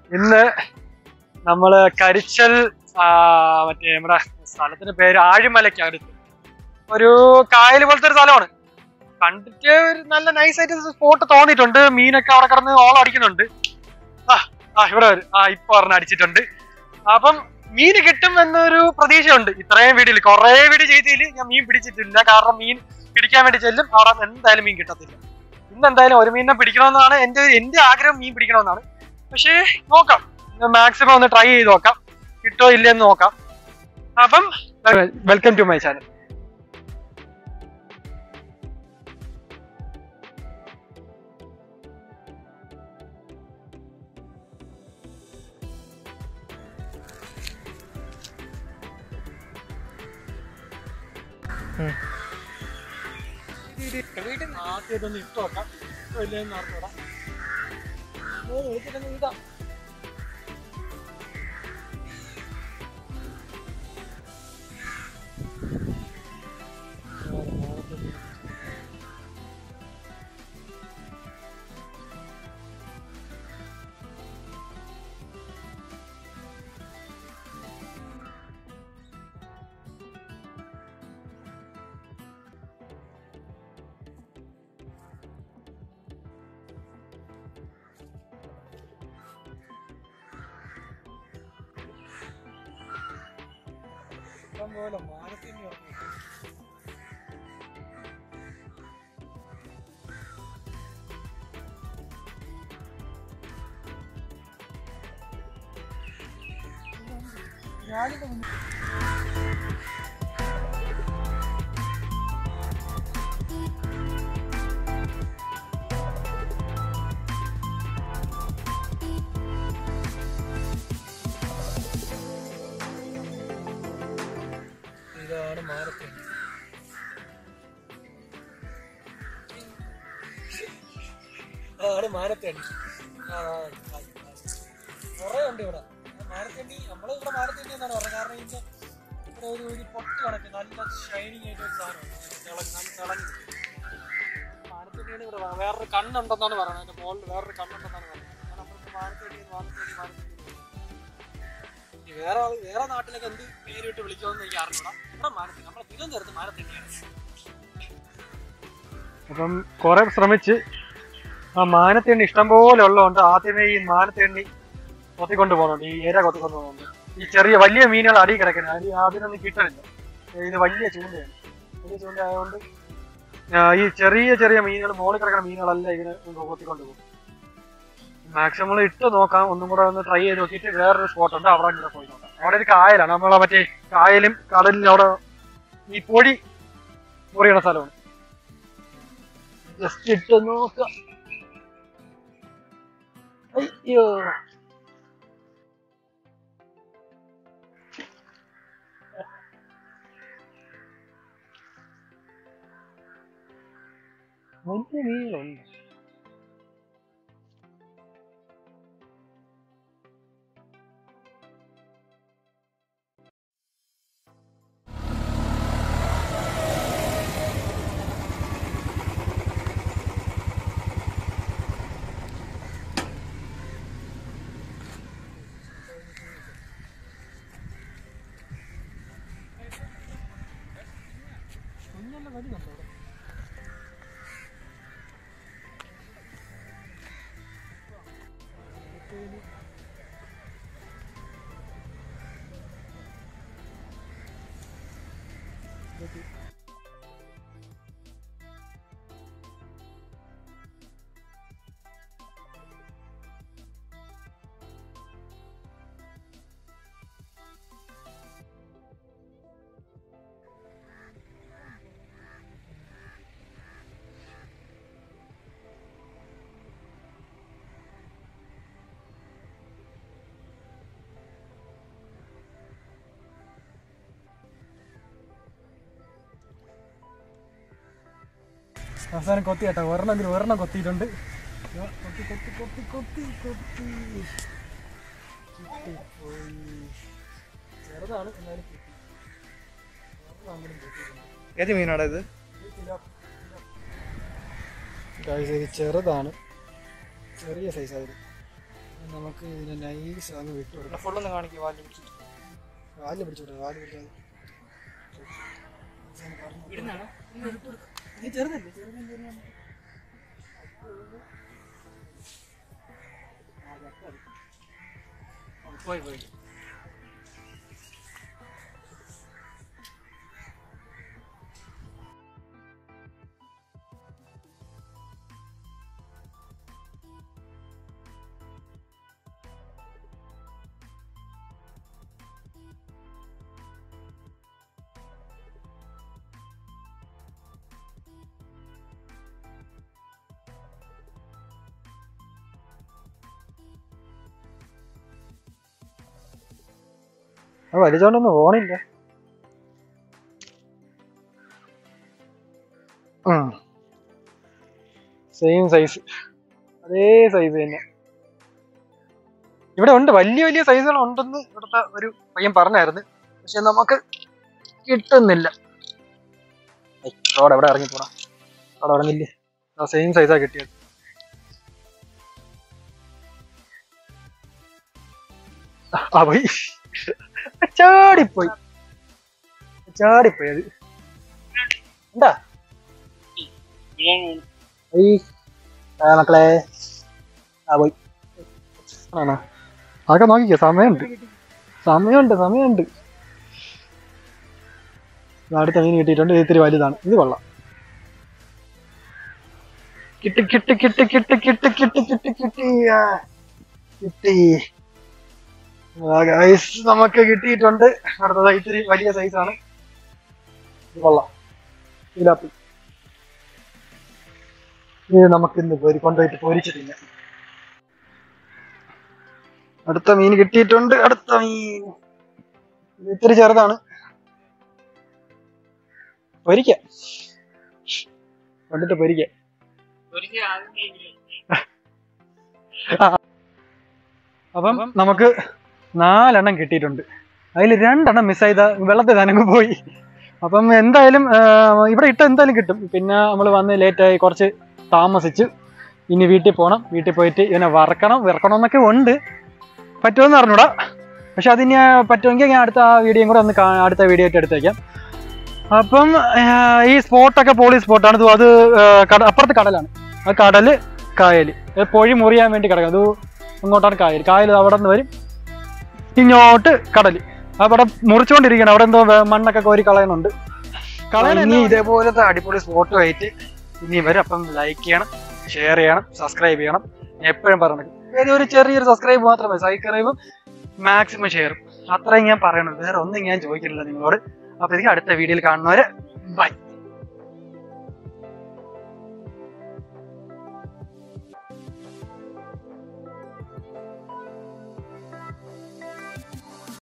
ഇന്ന് നമ്മള് കരിച്ചൽ ആ, മറ്റേ നമ്മുടെ സ്ഥലത്തിന്റെ പേര് ആഴിമലയ്ക്ക് അടുത്ത് ഒരു കായൽ പോലത്തെ ഒരു സ്ഥലമാണ് കണ്ടിട്ട് ഒരു നല്ല നൈസ് ആയിട്ട് സ്പോട്ട് തോന്നിയിട്ടുണ്ട് മീനൊക്കെ അവിടെ കിടന്ന് ഓളം അടിക്കുന്നുണ്ട് ആ ആ ഇവിടെ വരും ആ ഇപ്പൊ പറഞ്ഞ അടിച്ചിട്ടുണ്ട് അപ്പം മീൻ കിട്ടും എന്നൊരു പ്രതീക്ഷയുണ്ട് ഇത്രയും വീഡിയോയിൽ കുറെ വീഡിയോ ചെയ്തതിൽ ഞാൻ മീൻ പിടിച്ചിട്ടില്ല കാരണം മീൻ പിടിക്കാൻ വേണ്ടി ചെല്ലും അവിടെ എന്തായാലും മീൻ കിട്ടത്തില്ല ഇന്ന് എന്തായാലും ഒരു മീനിനെ പിടിക്കണമെന്നാണ് എന്റെ എന്റെ ആഗ്രഹം മീൻ പിടിക്കണമെന്നാണ് പക്ഷേ നോക്കാം മാക്സിമം ഒന്ന് ട്രൈ ചെയ്ത് നോക്കാം കിട്ടോ ഇല്ലെന്ന് നോക്കാം അപ്പം വെൽക്കം ടു മൈ ചാനൽ ആദ്യം ഇതൊന്ന് ഇട്ട് നോക്കാം ഇട്ടോ ഇല്ലെന്ന് അറിഞ്ഞൂടാ ഓ, എടുത്തിട്ടൊന്ന് ഇടാം ഇഷ്ടം പോലെ മാനത്തിന് ഇറങ്ങി ഞാനിത് മുന്നിൽ ഇതാണ് മാരത്തൺ അതാണ് മാനത്തേണ്ടി കുറേ ഉണ്ട് ഇവിടെ മാനത്തേണ്ടി നമ്മള് ഇവിടെ മാനത്തേണ്ടി എന്നാണ് പറഞ്ഞത് കാരണം ഇതിന്റെ ഇവിടെ ഒരു ഒരു പൊട്ട് കണക്ക് നല്ല ഷൈനിങ് ആയിട്ട് ഒരു സാധനമാണ് തിളങ്ങി നല്ല തിളങ്ങി മാനത്തേണ്ടിയാണ് ഇവിടെ വ- വേറൊരു കണ്ണുണ്ടെന്നാണ് പറയുന്നത് അതിന്റെ മുകളിൽ വേറൊരു കണ്ണുണ്ടെന്നാണ് പറയുന്നത് കാരണം നമ്മൾക്ക് മാനത്തേണ്ടി മാനത്തേണ്ടി മാനത്തേണ്ടി ഇനി വേറെ ആള് വേറെ നാട്ടിലൊക്കെ എന്ത് പേരിട്ട് വിളിക്കുമെന്ന് എനിക്ക് അറിഞ്ഞൂടാ ഇവിടെ മാനത്തേണ്ടി നമ്മളെ തിരുവനന്തപുരത്ത് മാനത്തേണ്ടിയാണ് അപ്പം കുറെ ശ്രമിച്ച് ആ മാനത്തേണ്ടി ഇഷ്ടം പോലെ ഉള്ളതുകൊണ്ട് ആദ്യമേ ഈ മാനത്തേണ്ടി കൊത്തിക്കൊണ്ട് പോകുന്നുണ്ട് ഈ ഏര കൊത്തിക്കൊണ്ട് പോകുന്നുണ്ട് ഈ ചെറിയ വലിയ മീനുകൾ അടി കിടക്കുന്നത് അടി അതിനൊന്നും കിട്ടണില്ല ഇത് വലിയ ചൂണ്ടയാണ് വലിയ ചൂണ്ട ആയതുകൊണ്ട് ആ, ഈ ചെറിയ ചെറിയ മീനുകൾ മുകളിൽ കിടക്കുന്ന മീനുകളെല്ലാം ഇങ്ങനെ കൊത്തിക്കൊണ്ട് പോകും മാക്സിമം ഇട്ട് നോക്കാം ഒന്നും കൂടെ ഒന്ന് ട്രൈ ചെയ്ത് നോക്കിയിട്ട് വേറൊരു സ്പോട്ട് ഉണ്ട് അവിടെ കൂടെ പോയി നോക്കാം അവിടെ ഒരു കായലാണ് നമ്മളെ മറ്റേ കായലും കടലിലും അവിടെ ഈ പൊടി മുറിയണ സ്ഥലമാണ് ജസ്റ്റ് ഇട്ട് നോക്കാം അയ്യോ വലിയ മീനുണ്ട് കുഞ്ഞെല്ലാം വലുതുണ്ടോ ഇവിടെ? അവസാനം കൊത്തി കേട്ടോ ഒരെണ്ണം ഒരെണ്ണം കൊത്തിയിട്ടുണ്ട് ഇതാ, കൊത്തി കൊത്തി കൊത്തി കൊത്തി കൊത്തി കിട്ടിപ്പോയി. ചെറുതാണ് എന്നാലും കിട്ടി ഒരെണ്ണമെങ്കിലും കിട്ടിയിട്ടുണ്ട്. ഏത് മീനാടാ ഇത് ഒരു കിലോ Guys, ഇത് ചെറുതാണ് ചെറിയ സൈസ് അതിൽ നമുക്ക് ഇതിനെ നൈസ് അങ്ങ് വിട്ടു കൊടുക്കാം ഫുള്ളൊന്ന് കാണിക്കുക വാല് പിടിച്ചിട്ട് വാല് പിടിച്ചോട്ടെ വാല് പിടിച്ചാൽ ഇടുന്നാണ് നീ ചെറുതല്ലേ ചെറുതല്ലേ പോയി പോയി ആ വലിച്ചോണ്ടൊന്നും പോണില്ല സെയിം സൈസ് അതേ സൈസ് തന്നെ ഇവിടെ ഉണ്ട് വലിയ വലിയ സൈസുകൾ ഉണ്ടെന്ന് ഇവിടുത്തെ ഒരു പയ്യൻ പറഞ്ഞായിരുന്നു പക്ഷെ നമുക്ക് കിട്ടുന്നില്ല ഐ, അവിടെ എവിടെ ഇറങ്ങി പോടാ അവിടെ ഇറങ്ങില്ലേ ആ സെയിം സൈസാ കിട്ടിയത് ആ പോയി ചാടിപ്പോയി ചാടിപ്പോയി അത് എന്താ ഈ ആ മക്കളെ ആ പോയി ആണോ അതൊക്കെ നോക്കിക്കോ സമയമുണ്ട് സമയമുണ്ട് സമയമുണ്ട് ഇത് അടുത്ത മീൻ കിട്ടിയിട്ടുണ്ട് ഇത് ഇത്തിരി വലുതാണ് ഇത് കൊള്ളാം കിട്ടി കിട്ടി കിട്ടി കിട്ടി കിട്ടി കിട്ടി കിട്ടി കിട്ടി ആ, കിട്ടി ആ, guys, നമുക്ക് കിട്ടിയിട്ടുണ്ട് അടുത്തത് ഇത്തിരി വലിയ സൈസാണ് ഇത് കൊള്ളാം ഇലാപ്പി ഇത് നമുക്ക് ഇന്ന് പൊരി കൊണ്ടുപോയിട്ട് പൊരിച്ചിട്ടില്ല അടുത്ത മീൻ കിട്ടിയിട്ടുണ്ട് അടുത്ത മീൻ ഇത് ഇത്തിരി ചെറുതാണ് പൊരിക്കാം കൊണ്ടിട്ട് പൊരിക്കാം അപ്പം നമുക്ക് നാലെണ്ണം കിട്ടിയിട്ടുണ്ട് അതിൽ രണ്ടെണ്ണം മിസ് ചെയ്ത വെള്ളത്തിൽ നനങ്ങ് പോയി അപ്പം എന്തായാലും ആ, ഇവിടെ ഇട്ട് എന്തായാലും കിട്ടും പിന്നെ നമ്മൾ വന്ന് ലേറ്റായി കുറച്ച് താമസിച്ചു ഇനി വീട്ടിൽ പോകണം വീട്ടിൽ പോയിട്ട് ഇവനെ വറക്കണം വിറക്കണം എന്നൊക്കെ ഉണ്ട് പറ്റുമെന്ന് അറിഞ്ഞൂടാ പക്ഷെ അതിന് പറ്റുമെങ്കിൽ ഞാൻ അടുത്ത ആ വീഡിയോയും കൂടെ ഒന്ന് കാ- അടുത്ത വീഡിയോ ആയിട്ട് എടുത്തേക്കാം അപ്പം ആ, ഈ സ്പോട്ടൊക്കെ പോളി സ്പോട്ടാണ് ഇത് അത് ആ, കട അപ്പുറത്ത് കടലാണ് ആ കടല് കായൽ പൊഴി മുറിയാൻ വേണ്ടി കിടക്കും അത് അങ്ങോട്ടാണ് കായൽ കായൽ അവിടെ നിന്ന് വരും ഇങ്ങോട്ട് കടല് അവിടെ മുറിച്ചുകൊണ്ടിരിക്കണം അവിടെ എന്തോ വേ- മണ്ണൊക്കെ കോരി കളയുന്നുണ്ട് ഇനി ഇതേപോലത്തെ അടിപൊളി സ്പോട്ടുമായിട്ട് ഇനി വരും അപ്പം ലൈക്ക് ചെയ്യണം ഷെയർ ചെയ്യണം സബ്സ്ക്രൈബ് ചെയ്യണം ഞാൻ എപ്പോഴും പറഞ്ഞു ഏത് ഒരു ചെറിയൊരു സബ്സ്ക്രൈബ് മാത്രമേ സബ്സ്ക്രൈബും മാക്സിമം ഷെയറും അത്രയും ഞാൻ പറയണത് വേറെ ഒന്നും ഞാൻ ചോദിക്കുന്നില്ല നിങ്ങളോട് അപ്പൊ ഇതിക്ക് അടുത്ത വീഡിയോയിൽ കാണുന്നവരെ ബൈ